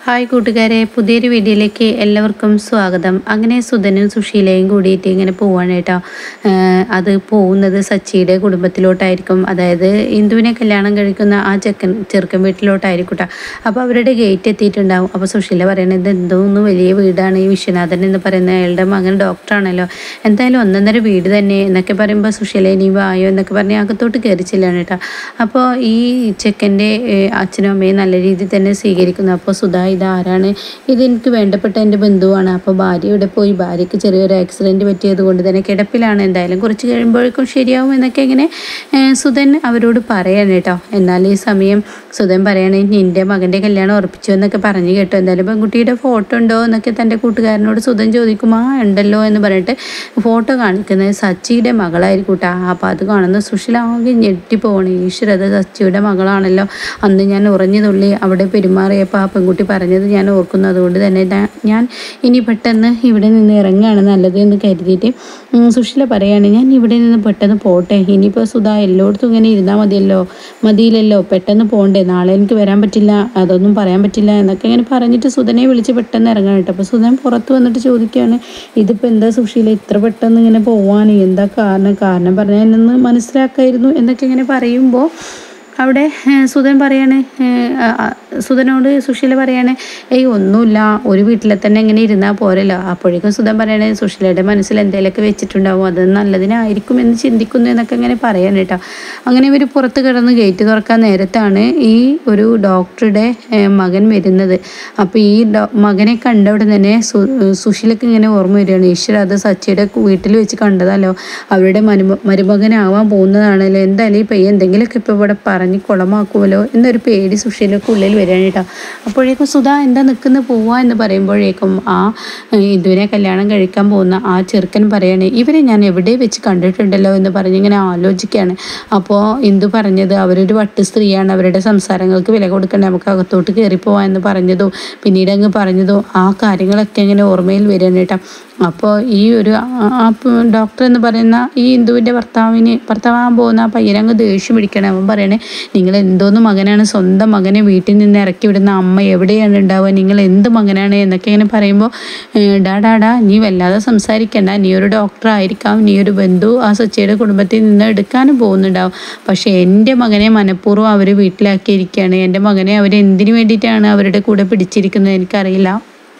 hi കൂട്ടുകാരെ പുതിയൊരു വീഡിയോയിലേക്ക് എല്ലാവർക്കും സ്വാഗതം അങ്ങനെ സുധനും സുശീലയും കൂടിയിട്ട് ഇങ്ങനെ പോവാണ് കേട്ടോ ആഹ് അത് പോകുന്നത് സച്ചിയുടെ കുടുംബത്തിലോട്ടായിരിക്കും അതായത് ഇന്ദുവിനെ കല്യാണം കഴിക്കുന്ന ആ ചെക്കൻ ചെറുക്കൻ വീട്ടിലോട്ടായിരിക്കും കേട്ടോ അപ്പോൾ അവരുടെ ഗേറ്റ് എത്തിയിട്ടുണ്ടാവും അപ്പോൾ സുശീല പറയണത് എന്തോന്ന് വലിയ വീടാണ് ഈ വിശ്വനാഥൻ എന്ന് പറയുന്ന അയാളുടെ മകൻ ഡോക്ടറാണല്ലോ എന്തായാലും ഒന്നൊന്നര വീട് തന്നെ എന്നൊക്കെ പറയുമ്പോൾ സുശീല ഇനി വായോ എന്നൊക്കെ പറഞ്ഞ് അകത്തോട്ട് കയറിച്ചില്ലാണ് കേട്ടോ അപ്പോൾ ഈ ചെക്കൻ്റെ അച്ഛനും അമ്മയും നല്ല രീതിയിൽ തന്നെ സ്വീകരിക്കുന്നു അപ്പോൾ സുധാ ഇതാരാണ് ഇതെനിക്ക് വേണ്ടപ്പെട്ട എൻ്റെ ബന്ധുവാണ് അപ്പോൾ ഭാര്യ ഇവിടെ പോയി ഭാര്യയ്ക്ക് ചെറിയൊരു ആക്സിഡൻറ്റ് പറ്റിയത് കൊണ്ട് തന്നെ കിടപ്പിലാണ് എന്തായാലും കുറച്ച് കഴിയുമ്പോഴേക്കും ശരിയാവും എന്നൊക്കെ ഇങ്ങനെ ഏഹ്, സുധൻ അവരോട് പറയാണ് കേട്ടോ എന്നാൽ ഈ സമയം സുധൻ പറയാണ് നിൻ്റെ മകൻ്റെ കല്യാണം ഉറപ്പിച്ചു എന്നൊക്കെ പറഞ്ഞു കേട്ടോ എന്തായാലും പെൺകുട്ടിയുടെ ഫോട്ടോ ഉണ്ടോ എന്നൊക്കെ തൻ്റെ കൂട്ടുകാരനോട് സുധൻ ചോദിക്കും ആ ഉണ്ടല്ലോ എന്ന് പറഞ്ഞിട്ട് ഫോട്ടോ കാണിക്കുന്നത് സച്ചിയുടെ മകളായിരിക്കും കേട്ടോ അപ്പോൾ അത് കാണുന്ന സുശീല ആകെ ഞെട്ടിപ്പോകണം ഈശ്വര അത് സച്ചിയുടെ മകളാണല്ലോ അന്ന് ഞാൻ ഉറഞ്ഞു തുള്ളി അവിടെ പെരുമാറിയപ്പോൾ ആ പെൺകുട്ടി പറഞ്ഞത് ഞാൻ ഓർക്കുന്നു അതുകൊണ്ട് തന്നെ ദാ- ഞാൻ ഇനി പെട്ടെന്ന് ഇവിടെ നിന്ന് ഇറങ്ങുകയാണ് നല്ലത് എന്ന് കരുതിയിട്ട് ഉം, സുശീല പറയാണ് ഞാൻ ഇവിടെ നിന്ന് പെട്ടെന്ന് പോട്ടെ ഇനിയിപ്പോൾ സുധാ എല്ലായിടത്തും ഇങ്ങനെ ഇരുന്നാൽ മതിയല്ലോ മതിയില്ലല്ലോ പെട്ടെന്ന് പോകണ്ടേ നാളെ എനിക്ക് വരാൻ പറ്റില്ല അതൊന്നും പറയാൻ പറ്റില്ല എന്നൊക്കെ ഇങ്ങനെ പറഞ്ഞിട്ട് സുധനെ വിളിച്ച് പെട്ടെന്ന് ഇറങ്ങാൻ കേട്ടോ അപ്പോൾ സുധൻ പുറത്ത് വന്നിട്ട് ചോദിക്കുകയാണ് ഇതിപ്പോൾ എന്താ സുശീല ഇത്ര പെട്ടെന്ന് ഇങ്ങനെ പോവാൻ എന്താ കാരണം കാരണം പറഞ്ഞാൽ എന്നെ മനസ്സിലാക്കായിരുന്നു എന്നൊക്കെ ഇങ്ങനെ പറയുമ്പോൾ അവിടെ ഏഹ്, സുധൻ പറയാണ് ഏഹ്, ആ, ആ, സുധനോട് സുശീല പറയാണ് ഏയ് ഒന്നുമില്ല ഒരു വീട്ടിലെ തന്നെ ഇങ്ങനെ ഇരുന്നാൽ പോരല്ലോ അപ്പോഴേക്കും സുധൻ പറയണേ സുശീലയുടെ മനസ്സിൽ എന്തെങ്കിലുമൊക്കെ വെച്ചിട്ടുണ്ടാവും അത് നല്ലതിനായിരിക്കും എന്ന് ചിന്തിക്കുന്നു എന്നൊക്കെ ഇങ്ങനെ പറയാൻ കേട്ടോ അങ്ങനെ ഇവർ പുറത്ത് കിടന്ന് ഗേറ്റ് തുറക്കാൻ നേരത്താണ് ഈ ഒരു ഡോക്ടറുടെ ഏഹ്, മകൻ വരുന്നത് അപ്പോൾ ഈ ഡോ മകനെ കണ്ട ഉടൻ തന്നെ സു സുശീലക്ക് ഇങ്ങനെ ഓർമ്മ വരികയാണ് ഈശ്വര അത് സച്ചിയുടെ വീട്ടിൽ വെച്ച് കണ്ടതല്ലോ അവരുടെ മരുമ മരുമകനാവാൻ പോകുന്നതാണല്ലോ എന്തായാലും ഈ പയ്യൻ എന്തെങ്കിലുമൊക്കെ ഇപ്പോൾ ഇവിടെ പറഞ്ഞ് കുളമാക്കുമല്ലോ എന്നൊരു പേടി സുശീലക്ക് ഉള്ളിൽ വരികയാണ് കേട്ടോ അപ്പോഴേക്കും സുധാ എന്താ നിൽക്കുന്ന പോവാ എന്ന് പറയുമ്പോഴേക്കും ആ ഏഹ്, ഇതുവരെ കല്യാണം കഴിക്കാൻ പോകുന്ന ആ ചെറുക്കൻ പറയാണ് ഇവരെ ഞാൻ എവിടെ വെച്ച് കണ്ടിട്ടുണ്ടല്ലോ എന്ന് പറഞ്ഞ് ഇങ്ങനെ ആലോചിക്കുകയാണ് അപ്പോൾ ഇന്ദു പറഞ്ഞത് അവരൊരു വട്ട് സ്ത്രീയാണ് അവരുടെ സംസാരങ്ങൾക്ക് വില കൊടുക്കണ്ട നമുക്ക് അകത്തോട്ട് കയറിപ്പോവാ എന്ന് പറഞ്ഞതോ പിന്നീട് അങ്ങ് പറഞ്ഞതോ ആ കാര്യങ്ങളൊക്കെ ഇങ്ങനെ ഓർമ്മയിൽ വരികയാണ് കേട്ടോ അപ്പോൾ ഈ ഒരു ആ- ആ പ് ഡോക്ടർ എന്ന് പറയുന്ന ഈ ഇന്ദുവിൻ്റെ ഭർത്താവിന് ഭർത്താവാൻ പോകുന്ന ആ പയ്യനങ്ങ് ദേഷ്യം പിടിക്കണം അവൻ പറയണേ നിങ്ങൾ എന്തോന്ന് മകനാണ് സ്വന്തം മകനെ വീട്ടിൽ നിന്ന് ഇറക്കി വിടുന്ന അമ്മ എവിടെയാണ് ഉണ്ടാവുക നിങ്ങൾ എന്ത് മകനാണ് എന്നൊക്കെ ഇങ്ങനെ പറയുമ്പോൾ ഏഹ്, ഡാ ഡാ ഡാ നീ വല്ലാതെ സംസാരിക്കണ്ട നീ ഒരു ഡോക്ടർ ആയിരിക്കാം നീ ഒരു ബന്ധു ആ സച്ചിയുടെ കുടുംബത്തിൽ നിന്ന് എടുക്കാനും പോകുന്നുണ്ടാവും പക്ഷേ എൻ്റെ മകനെ മനഃപൂർവ്വം അവർ വീട്ടിലാക്കിയിരിക്കുകയാണ് എൻ്റെ മകനെ അവർ എന്തിനു വേണ്ടിയിട്ടാണ് അവരുടെ കൂടെ പിടിച്ചിരിക്കുന്നത് എനിക്കറിയില്ല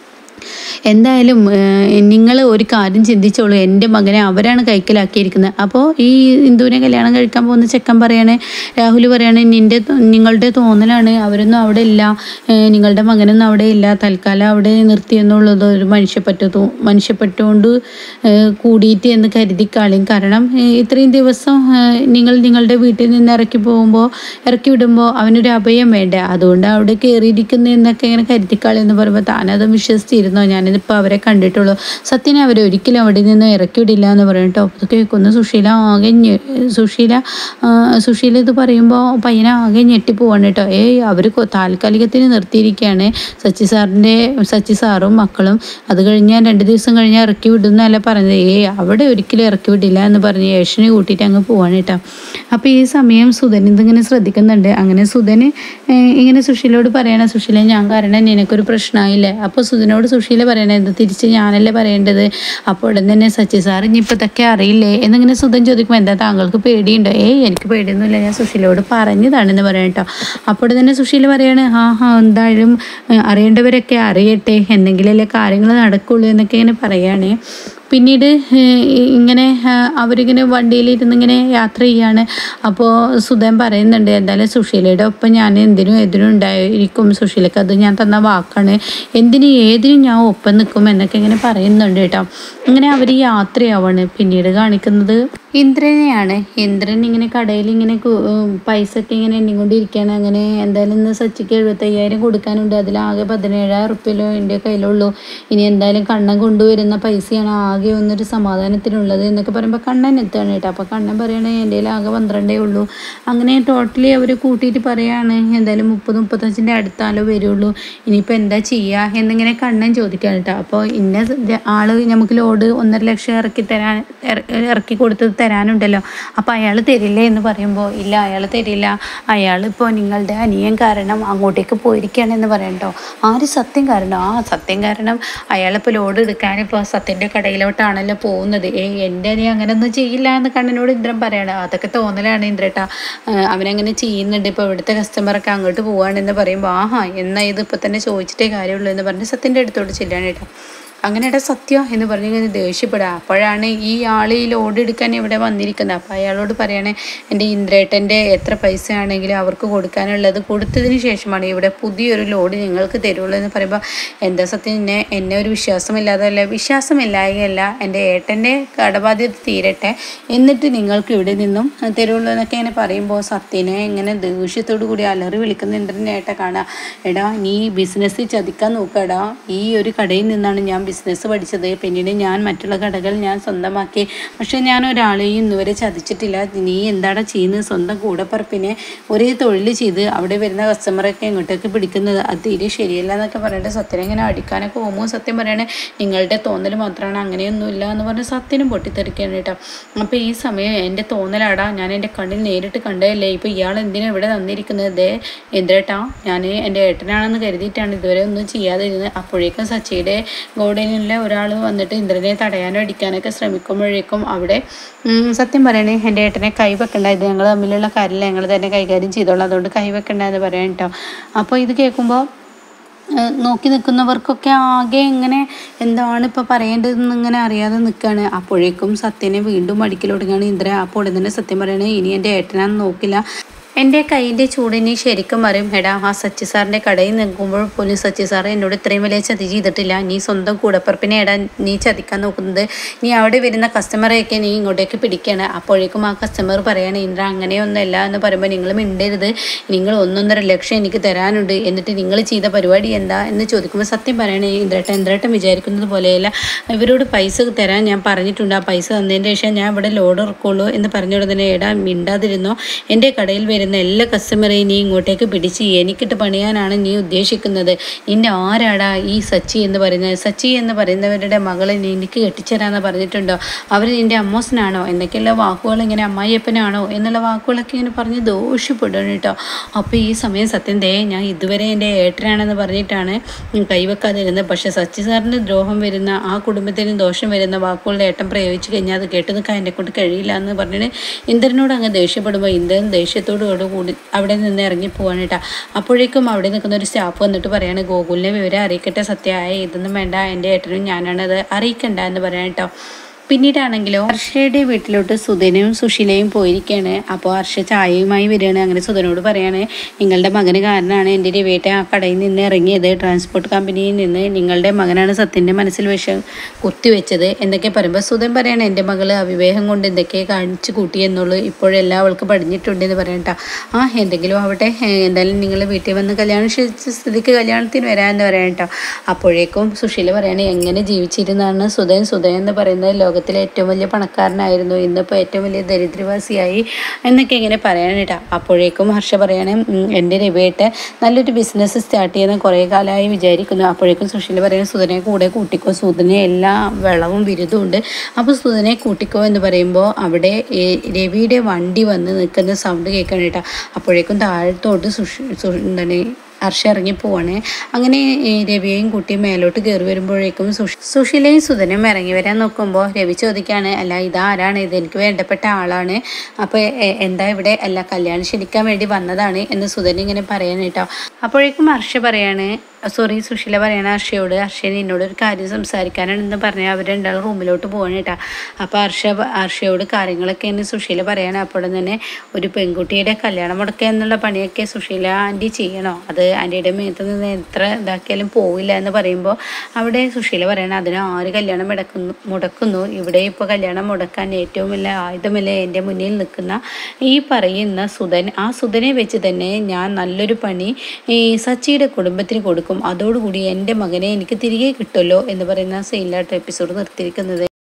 എന്തായാലും നിങ്ങൾ ഒരു കാര്യം ചിന്തിച്ചോളൂ എൻ്റെ മകനെ അവരാണ് കൈക്കലാക്കിയിരിക്കുന്നത് അപ്പോൾ ഈ ഇന്ദുവിനെ കല്യാണം കഴിക്കാൻ പോകുന്ന ചെക്കൻ പറയണേ രാഹുൽ പറയണേ നിൻ്റെ നിങ്ങളുടെ തോന്നലാണ് അവരൊന്നും അവിടെ ഇല്ല ഏഹ് നിങ്ങളുടെ മകനൊന്നും അവിടെ ഇല്ല തൽക്കാലം അവിടെ നിർത്തിയെന്നുള്ളത് ഒരു മനുഷ്യപ്പറ്റ തോ മനുഷ്യപ്പെട്ടുകൊണ്ട് ഏഹ് കൂടിയിട്ട് എന്ന് കരുതിക്കാളും കാരണം ഏഹ് ഇത്രയും ദിവസം ഏഹ് നിങ്ങൾ നിങ്ങളുടെ വീട്ടിൽ നിന്ന് ഇറക്കി പോകുമ്പോൾ ഇറക്കി വിടുമ്പോൾ അവനൊരു അഭയം വേണ്ടേ അതുകൊണ്ട് അവിടെ കയറിയിരിക്കുന്നു എന്നൊക്കെ ഇങ്ങനെ കരുതിക്കാളി എന്ന് പറയുമ്പോൾ താനത് വിശ്വസിച്ചിരുന്നോ ഞാനിതിപ്പോൾ അവരെ കണ്ടിട്ടുള്ളൂ സത്യനെ അവർ ഒരിക്കലും അവിടെ നിന്ന് ഇറക്കി വിടില്ല എന്ന് പറയും കേട്ടോ അത് കേൾക്കുന്ന സുശീല ആകെ ഞെ- സുശീല ആ, സുശീല ഇത് പറയുമ്പോൾ പയ്യനെ ആകെ ഞെട്ടിപ്പോവാണ് കേട്ടോ ഏയ് അവർ താൽക്കാലികത്തിന് നിർത്തിയിരിക്കുകയാണ് സച്ചി സാറിൻ്റെ സച്ചി സാറും മക്കളും അത് കഴിഞ്ഞാൽ രണ്ട് ദിവസം കഴിഞ്ഞാൽ ഇറക്കി വിടുന്നല്ല പറഞ്ഞത് ഏയ് അവിടെ ഒരിക്കലും ഇറക്കി വിടില്ല എന്ന് പറഞ്ഞ് യേശുവിനെ കൂട്ടിയിട്ട് അങ്ങ് പോവാണ് കേട്ടോ അപ്പോൾ ഈ സമയം സുധൻ ഇതിങ്ങനെ ശ്രദ്ധിക്കുന്നുണ്ട് അങ്ങനെ സുധന് ഏഹ്, ഇങ്ങനെ സുശീലോട് പറയണ സുശീല ഞാൻ കാരണം നിനക്കൊരു പ്രശ്നമായില്ലേ അപ്പോൾ സുധനോട് സുശീല പറയണേ ഇത് തിരിച്ച് ഞാനല്ലേ പറയേണ്ടത് അപ്പോൾ ഉടൻ തന്നെ സച്ചി സാർ ഇനിയിപ്പോൾ ഇതൊക്കെ അറിയില്ലേ എന്നിങ്ങനെ സുധൻ ചോദിക്കുമ്പോൾ എന്താ താങ്കൾക്ക് പേടിയുണ്ടോ ഏയ് എനിക്ക് പേടിയൊന്നുമില്ല ഞാൻ സുശീലയോട് പറഞ്ഞതാണെന്ന് പറയാം കേട്ടോ അപ്പോൾ തന്നെ സുശീല പറയാണ് ആ ഹാ എന്തായാലും ഏഹ്, അറിയേണ്ടവരൊക്കെ അറിയട്ടെ എന്തെങ്കിലല്ലേ കാര്യങ്ങൾ നടക്കുള്ളൂ എന്നൊക്കെ ഇങ്ങനെ പറയുകയാണേ പിന്നീട് ഏഹ്, ഇങ്ങനെ ഏഹ്, അവരിങ്ങനെ വണ്ടിയിലിരുന്ന് ഇങ്ങനെ യാത്ര ചെയ്യാണ് അപ്പോൾ സുധൻ പറയുന്നുണ്ട് എന്തായാലും സുശീലയുടെ ഒപ്പം ഞാൻ എന്തിനും എതിനും ഉണ്ടായിരിക്കും സുശീലക്ക് അത് ഞാൻ തന്ന വാക്കാണ് എന്തിനും ഏതിനും ഞാൻ ഒപ്പം നിൽക്കും എന്നൊക്കെ ഇങ്ങനെ പറയുന്നുണ്ട് കേട്ടോ അങ്ങനെ അവർ യാത്രയാവാണ് പിന്നീട് കാണിക്കുന്നത് ഇന്ദ്രനെയാണ് ഇന്ദ്രൻ ഇങ്ങനെ കടയിൽ ഇങ്ങനെ കു- ഉം, പൈസ ഒക്കെ ഇങ്ങനെ എണ്ണിക്കൊണ്ടിരിക്കുകയാണ് അങ്ങനെ എന്തായാലും ഇന്ന് സച്ചിക്ക് എഴുപത്തയ്യായിരം കൊടുക്കാനുണ്ട് അതിലാകെ പതിനേഴായിരം റുപ്യല്ലോ എൻ്റെ കയ്യിലുള്ളൂ ഇനി എന്തായാലും കണ്ണൻ കൊണ്ടുവരുന്ന പൈസയാണ് ആകെ ഒന്നൊരു സമാധാനത്തിനുള്ളത് എന്നൊക്കെ പറയുമ്പോൾ കണ്ണൻ എത്തുകയാണ് കേട്ടോ അപ്പോൾ കണ്ണൻ പറയണേ എൻ്റെ കയ്യിൽ ആകെ പന്ത്രണ്ടേ ഉള്ളൂ അങ്ങനെ ടോട്ടലി അവർ കൂട്ടിയിട്ട് പറയാണ് എന്തായാലും മുപ്പത് മുപ്പത്തഞ്ചിൻ്റെ അടുത്താലോ വരുള്ളൂ ഇനിയിപ്പോൾ എന്താ ചെയ്യുക എന്നിങ്ങനെ കണ്ണൻ ചോദിക്കുകയാണ് കേട്ടോ അപ്പോൾ ഇന്ന സ- ആള് നമുക്ക് ലോഡ് ഒന്നര ലക്ഷം ഇറക്കി തരാൻ ഇറ- ഇറക്കി കൊടുത്തത് തരാനുണ്ടല്ലോ അപ്പോൾ അയാൾ തരില്ലേ എന്ന് പറയുമ്പോൾ ഇല്ല അയാൾ തരില്ല അയാൾ ഇപ്പോൾ നിങ്ങളുടെ അനിയൻ കാരണം അങ്ങോട്ടേക്ക് പോയിരിക്കുകയാണെന്ന് പറയണ്ടോ ആര് സത്യം കാരണം ആ സത്യം കാരണം അയാളിപ്പോൾ ലോഡ് എടുക്കാൻ ഇപ്പോൾ സത്യൻ്റെ കടയിലോട്ടാണല്ലോ പോകുന്നത് ഏ എൻ്റെ അനിയൻ അങ്ങനെയൊന്നും ചെയ്യില്ല എന്ന് കണ്ണനോട് ഇന്ദ്രൻ പറയണം അതൊക്കെ തോന്നലാണ് ഇന്ദ്രേട്ടാ ആ, അവനങ്ങനെ ചെയ്യുന്നുണ്ട് ഇപ്പോൾ ഇവിടുത്തെ കസ്റ്റമറൊക്കെ അങ്ങോട്ട് പോവാണെന്ന് പറയുമ്പോൾ ആഹാ എന്നാൽ ഇത് ഇപ്പോൾ തന്നെ ചോദിച്ചിട്ടേ കാര്യമുള്ളൂ എന്ന് പറഞ്ഞ് സത്യൻ്റെ അടുത്തോട്ട് ചെല്ലാണ് കേട്ടോ അങ്ങനെ എടാ സത്യം എന്ന് പറഞ്ഞ് ഇങ്ങനെ ദേഷ്യപ്പെടുക അപ്പോഴാണ് ഈ ആൾ ഈ ലോഡ് എടുക്കാൻ ഇവിടെ വന്നിരിക്കുന്നത് അപ്പോൾ അയാളോട് പറയണേ എൻ്റെ ഇന്ദ്രേട്ടൻ്റെ എത്ര പൈസ ആണെങ്കിലും അവർക്ക് കൊടുക്കാനുള്ളത് കൊടുത്തതിന് ശേഷമാണ് ഇവിടെ പുതിയൊരു ലോഡ് നിങ്ങൾക്ക് തരുള്ളൂ എന്ന് പറയുമ്പോൾ എന്താ സത്യം എന്നെ എന്നെ ഒരു വിശ്വാസമില്ലാതല്ല വിശ്വാസമില്ലായകയല്ല എൻ്റെ ഏട്ടൻ്റെ കടബാധ്യത തീരട്ടെ എന്നിട്ട് നിങ്ങൾക്ക് ഇവിടെ നിന്നും തരുള്ളൂ എന്നൊക്കെ ഇങ്ങനെ പറയുമ്പോൾ സത്യനെ ഇങ്ങനെ ദേഷ്യത്തോടു കൂടി അലറി വിളിക്കുന്ന ഇന്ദ്രൻ്റെ ഏട്ട കാണാം എടാ നീ ബിസിനസ് ചതിക്കാൻ നോക്കടാ ഈ ഒരു കടയിൽ നിന്നാണ് ഞാൻ ബിസിനസ് പഠിച്ചത് പിന്നീട് ഞാൻ മറ്റുള്ള കടകൾ ഞാൻ സ്വന്തമാക്കി പക്ഷെ ഞാൻ ഒരാളെയും ഇന്നുവരെ ചതിച്ചിട്ടില്ല നീ എന്താടാ ചെയ്യുന്നത് സ്വന്തം കൂടപ്പറപ്പിനെ ഒരേ തൊഴിൽ ചെയ്ത് അവിടെ വരുന്ന കസ്റ്റമറൊക്കെ ഇങ്ങോട്ടേക്ക് പിടിക്കുന്നത് അത് തീരെ ശരിയല്ല എന്നൊക്കെ പറഞ്ഞിട്ട് സത്യനെ ഇങ്ങനെ അടിക്കാനൊക്കെ പോകുമ്പോൾ സത്യം പറയണേ നിങ്ങളുടെ തോന്നൽ മാത്രമാണ് അങ്ങനെയൊന്നുമില്ല എന്ന് പറഞ്ഞ് സത്യനും പൊട്ടിത്തെറിക്കുകയാണ് കേട്ടോ അപ്പോൾ ഈ സമയം എൻ്റെ തോന്നലാടാ ഞാൻ എൻ്റെ കണ്ണിൽ നേരിട്ട് കണ്ടതല്ലേ ഇപ്പോൾ ഇയാൾ എന്തിനാ ഇവിടെ വന്നിരിക്കുന്നത് ദേ എന്തേട്ടാ ഞാൻ എൻ്റെ ഏട്ടനാണെന്ന് കരുതിയിട്ടാണ് ഇതുവരെ ഒന്നും ചെയ്യാതെ ഇരുന്നത് അപ്പോഴേക്കും സച്ചിയുടെ ഗോഡനിലെ ഒരാൾ വന്നിട്ട് ഇന്ദ്രനെ തടയാനോ അടിക്കാനൊക്കെ ശ്രമിക്കുമ്പോഴേക്കും അവിടെ ഉം, സത്യം പറയണേ എൻ്റെ ഏട്ടനെ കൈ വെക്കണ്ട ഇത് ഞങ്ങൾ തമ്മിലുള്ള കാര്യമില്ല ഞങ്ങൾ തന്നെ കൈകാര്യം ചെയ്തോളാം അതുകൊണ്ട് കൈ വെക്കണ്ട എന്ന് പറയാം കേട്ടോ അപ്പോൾ ഇത് കേൾക്കുമ്പോൾ ഏഹ് നോക്കി നിൽക്കുന്നവർക്കൊക്കെ ആകെ ഇങ്ങനെ എന്താണ് ഇപ്പോൾ പറയേണ്ടതെന്ന് ഇങ്ങനെ അറിയാതെ നിൽക്കുകയാണ് അപ്പോഴേക്കും സത്യനെ വീണ്ടും അടിക്കലൊടുങ്ങാണ് ഇന്ദ്ര അപ്പോൾ ഉടൻ തന്നെ സത്യം പറയണേ ഇനി എൻ്റെ ഏട്ടനാന്ന് നോക്കില്ല എൻ്റെ കൈയിൻ്റെ ചൂടിനി ശരിക്കും അറിയും എടാ ആ സച്ചി സാറിൻ്റെ കടയിൽ നിൽക്കുമ്പോൾ പോലും സച്ചി സാറ് എന്നോട് ഇത്രയും വലിയ ചതി ചെയ്തിട്ടില്ല നീ സ്വന്തം കൂടപ്പറപ്പിനെ എടാ നീ ചതിക്കാൻ നോക്കുന്നത് നീ അവിടെ വരുന്ന കസ്റ്റമറെയൊക്കെ നീ ഇങ്ങോട്ടേക്ക് പിടിക്കുകയാണ് അപ്പോഴേക്കും ആ കസ്റ്റമർ പറയാണ് ഇന്ദ്ര അങ്ങനെയൊന്നുമല്ല എന്ന് പറയുമ്പോൾ നിങ്ങൾ മിണ്ടരുത് നിങ്ങൾ ഒന്നൊന്നര ലക്ഷം എനിക്ക് തരാനുണ്ട് എന്നിട്ട് നിങ്ങൾ ചെയ്ത പരിപാടി എന്താ എന്ന് ചോദിക്കുമ്പോൾ സത്യം പറയണേ ഇന്ദ്രേട്ടൻ ഇന്ദ്രേട്ടൻ വിചാരിക്കുന്നത് പോലെയല്ല ഇവരോട് പൈസ തരാൻ ഞാൻ പറഞ്ഞിട്ടുണ്ട് ആ പൈസ തന്നതിന് ശേഷം ഞാൻ ഇവിടെ ലോഡ് ഇറക്കുള്ളൂ എന്ന് പറഞ്ഞ ഉടനെ എടാ മിണ്ടാതിരുന്നോ എൻ്റെ കടയിൽ വരുന്ന എല്ലാ കസ്റ്റമറെയും നീ ഇങ്ങോട്ടേക്ക് പിടിച്ച് എനിക്കിട്ട് പണിയാനാണ് നീ ഉദ്ദേശിക്കുന്നത് നിന്റെ ആരാടാ ഈ സച്ചി എന്ന് പറയുന്നത് സച്ചി എന്ന് പറയുന്നവരുടെ മകളെ നീ എനിക്ക് കെട്ടിച്ചേരാന്ന് പറഞ്ഞിട്ടുണ്ടോ അവർ നിന്റെ അമ്മോസനാണോ എന്നൊക്കെയുള്ള വാക്കുകൾ ഇങ്ങനെ അമ്മായിയപ്പനാണോ എന്നുള്ള വാക്കുകളൊക്കെ ഇങ്ങനെ പറഞ്ഞ് ദോഷപ്പെടുന്നു കേട്ടോ അപ്പോൾ ഈ സമയം സത്യം ദേ ഞാൻ ഇതുവരെ എൻ്റെ ഏട്ടനാണെന്ന് പറഞ്ഞിട്ടാണ് കൈവെക്കാതിരുന്നത് പക്ഷേ സച്ചി സാറിന് ദ്രോഹം വരുന്ന ആ കുടുംബത്തിന് ദോഷം വരുന്ന വാക്കുകളുടെ ഏട്ടൻ പ്രയോഗിച്ചു കഴിഞ്ഞാൽ അത് കേട്ട് നിൽക്കാൻ എന്നെ കൊണ്ട് കഴിയില്ല എന്ന് പറഞ്ഞിട്ട് ഇന്ദ്രനോട് അങ്ങ് ദേഷ്യപ്പെടുമ്പോൾ ഇന്ദ്രൻ ദേഷ്യത്തോടു കൂടി അവിടെ നിന്ന് ഇറങ്ങി പോവാണ് കേട്ടോ അപ്പോഴേക്കും അവിടെ നിൽക്കുന്ന ഒരു സ്റ്റാഫ് വന്നിട്ട് പറയാണ് ഗോകുലിനെ വിവരം അറിയിക്കട്ടെ സത്യമായ ഇതൊന്നും വേണ്ട എൻ്റെ ഏട്ടനും ഞാനാണത് അറിയിക്കണ്ട എന്ന് പറയാൻ കേട്ടോ പിന്നീടാണെങ്കിലോ ഹർഷയുടെ വീട്ടിലോട്ട് സുധനും സുശീലയും പോയിരിക്കുകയാണ് അപ്പോൾ ഹർഷ ചായയുമായി വരികയാണ് അങ്ങനെ സുധനോട് പറയാണ് നിങ്ങളുടെ മകന് കാരണമാണ് എൻ്റെ രവിയേട്ട ആ കടയിൽ നിന്ന് ഇറങ്ങിയത് ട്രാൻസ്പോർട്ട് കമ്പനിയിൽ നിന്ന് നിങ്ങളുടെ മകനാണ് സത്യൻ്റെ മനസ്സിൽ വിഷം കുത്തിവെച്ചത് എന്നൊക്കെ പറയുമ്പോൾ സുധൻ പറയാണ് എൻ്റെ മകള് അവിവേകം കൊണ്ട് എന്തൊക്കെ കാണിച്ചു കൂട്ടി എന്നുള്ളൂ ഇപ്പോഴെല്ലാം അവൾക്ക് പഠിഞ്ഞിട്ടുണ്ട് എന്ന് പറയണ്ട ആ എന്തെങ്കിലും ആവട്ടെ ഏ, എന്തായാലും നിങ്ങൾ വീട്ടിൽ വന്ന് കല്യാണം ക്ഷണിച്ച സ്ഥിതിക്ക് കല്യാണത്തിന് വരാമെന്ന് പറയാം കേട്ടോ അപ്പോഴേക്കും സുശീല പറയണേ എങ്ങനെ ജീവിച്ചിരുന്നാണ് സുധൻ സുധൻ എന്ന് പറയുന്നത് ലോകത്തിലെ ഏറ്റവും വലിയ പണക്കാരനായിരുന്നു ഇന്നിപ്പോൾ ഏറ്റവും വലിയ ദരിദ്രവാസിയായി എന്നൊക്കെ ഇങ്ങനെ പറയാനിട്ടാ അപ്പോഴേക്കും ഹർഷ പറയണേ "ഉം, എൻ്റെ രവിയേട്ട് നല്ലൊരു ബിസിനസ് സ്റ്റാർട്ട് ചെയ്യുന്ന കുറേ കാലമായി വിചാരിക്കുന്നു അപ്പോഴേക്കും സുശീല പറയുന്നത് സുധനെ കൂടെ കൂട്ടിക്കോ സുധനെ എല്ലാ വെള്ളവും ബിരുദവും ഉണ്ട് അപ്പോൾ സുധനെ കൂട്ടിക്കോ എന്ന് പറയുമ്പോൾ അവിടെ ഈ രവിയുടെ വണ്ടി വന്ന് നിൽക്കുന്ന സൗണ്ട് കേൾക്കണം കേട്ടോ അപ്പോഴേക്കും താഴത്തോട്ട് സുഷി സു എന്താണ് ഹർഷ ഇറങ്ങി പോവാണ് അങ്ങനെ ഈ രവിയെയും കുട്ടി മേലോട്ട് കയറി വരുമ്പോഴേക്കും സുഷ് സുശീലയും സുധനും ഇറങ്ങി വരാൻ നോക്കുമ്പോൾ രവി ചോദിക്കാണ് അല്ല ഇതാരാണ് ഇത് എനിക്ക് വേണ്ടപ്പെട്ട ആളാണ് അപ്പോൾ എ- എന്താ ഇവിടെ അല്ല കല്യാണം ക്ഷണിക്കാൻ വേണ്ടി വന്നതാണ് എന്ന് സുധൻ ഇങ്ങനെ പറയാൻ കേട്ടോ അപ്പോഴേക്കും ഹർഷ പറയാണ് സോറി സുശീല പറയണ ഹർഷയോട് ഹർഷന് എന്നോട് ഒരു കാര്യം സംസാരിക്കാനാണെന്ന് പറഞ്ഞ് അവർ രണ്ടാളും റൂമിലോട്ട് പോവാണ് കേട്ടോ അപ്പോൾ ഹർഷ ഹർഷയോട് കാര്യങ്ങളൊക്കെ എന്ന് സുശീല പറയാണ് അപ്പോൾ തന്നെ ഒരു പെൺകുട്ടിയുടെ കല്യാണം മുടക്കുക എന്നുള്ള പണിയൊക്കെ സുശീല ആൻറ്റി ചെയ്യണോ അത് ആൻറ്റിയുടെ മേത്ത് നിന്ന് എത്ര ഇതാക്കിയാലും പോവില്ല എന്ന് പറയുമ്പോൾ അവിടെ സുശീല പറയണം അതിന് ആര് കല്യാണം മുടക്കുന്നു മുടക്കുന്നു ഇവിടെ ഇപ്പോൾ കല്യാണം മുടക്കാൻ ഏറ്റവും വലിയ ആയുധമല്ലേ എൻ്റെ മുന്നിൽ നിൽക്കുന്ന ഈ പറയുന്ന സുധൻ ആ സുധനെ വെച്ച് തന്നെ ഞാൻ നല്ലൊരു പണി ഈ സച്ചിയുടെ കുടുംബത്തിന് കൊടുക്കും അതോടുകൂടി എൻ്റെ മകനെ എനിക്ക് തിരികെ കിട്ടുമല്ലോ എന്ന് പറയുന്ന സെയിലായിട്ട് എപ്പിസോഡ് നിർത്തിയിരിക്കുന്നത്